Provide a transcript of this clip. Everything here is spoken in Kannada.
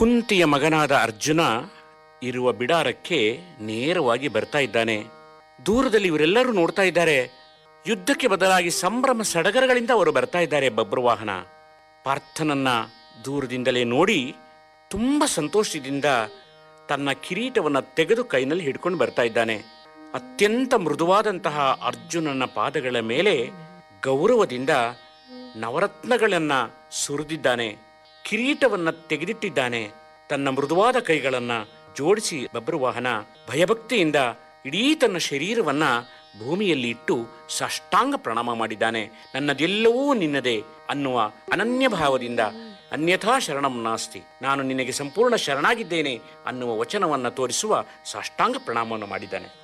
ಕುಂತಿಯ ಮಗನಾದ ಅರ್ಜುನ ಇರುವ ಬಿಡಾರಕ್ಕೆ ನೇರವಾಗಿ ಬರ್ತಾ ಇದ್ದಾನೆ ದೂರದಲ್ಲಿ ಇವರೆಲ್ಲರೂ ನೋಡ್ತಾ ಇದ್ದಾರೆ ಯುದ್ಧಕ್ಕೆ ಬದಲಾಗಿ ಸಂಭ್ರಮ ಸಡಗರಗಳಿಂದ ಅವರು ಬರ್ತಾ ಇದ್ದಾರೆ ಬಬ್ರುವಾಹನ ಪಾರ್ಥನನ್ನ ದೂರದಿಂದಲೇ ನೋಡಿ ತುಂಬ ಸಂತೋಷದಿಂದ ತನ್ನ ಕಿರೀಟವನ್ನು ತೆಗೆದು ಕೈನಲ್ಲಿ ಹಿಡ್ಕೊಂಡು ಬರ್ತಾ ಇದ್ದಾನೆ ಅತ್ಯಂತ ಮೃದುವಾದಂತಹ ಅರ್ಜುನನ ಪಾದಗಳ ಮೇಲೆ ಗೌರವದಿಂದ ನವರತ್ನಗಳನ್ನ ಸುರಿದಿದ್ದಾನೆ ಕಿರೀಟವನ್ನ ತೆಗೆದಿಟ್ಟಿದ್ದಾನೆ ತನ್ನ ಮೃದುವಾದ ಕೈಗಳನ್ನ ಜೋಡಿಸಿ ಬಬ್ರುವಾಹನ ಭಯಭಕ್ತಿಯಿಂದ ಇಡೀ ತನ್ನ ಶರೀರವನ್ನ ಭೂಮಿಯಲ್ಲಿ ಇಟ್ಟು ಸಾಷ್ಟಾಂಗ ಪ್ರಣಾಮ ಮಾಡಿದ್ದಾನೆ ನನ್ನದೆಲ್ಲವೂ ನಿನ್ನದೇ ಅನ್ನುವ ಅನನ್ಯ ಭಾವದಿಂದ ಅನ್ಯಥಾ ಶರಣಂ ನಾಸ್ತಿ ನಾನು ನಿನಗೆ ಸಂಪೂರ್ಣ ಶರಣಾಗಿದ್ದೇನೆ ಅನ್ನುವ ವಚನವನ್ನು ತೋರಿಸುವ ಸಾಷ್ಟಾಂಗ ಪ್ರಣಾಮವನ್ನು ಮಾಡಿದ್ದಾನೆ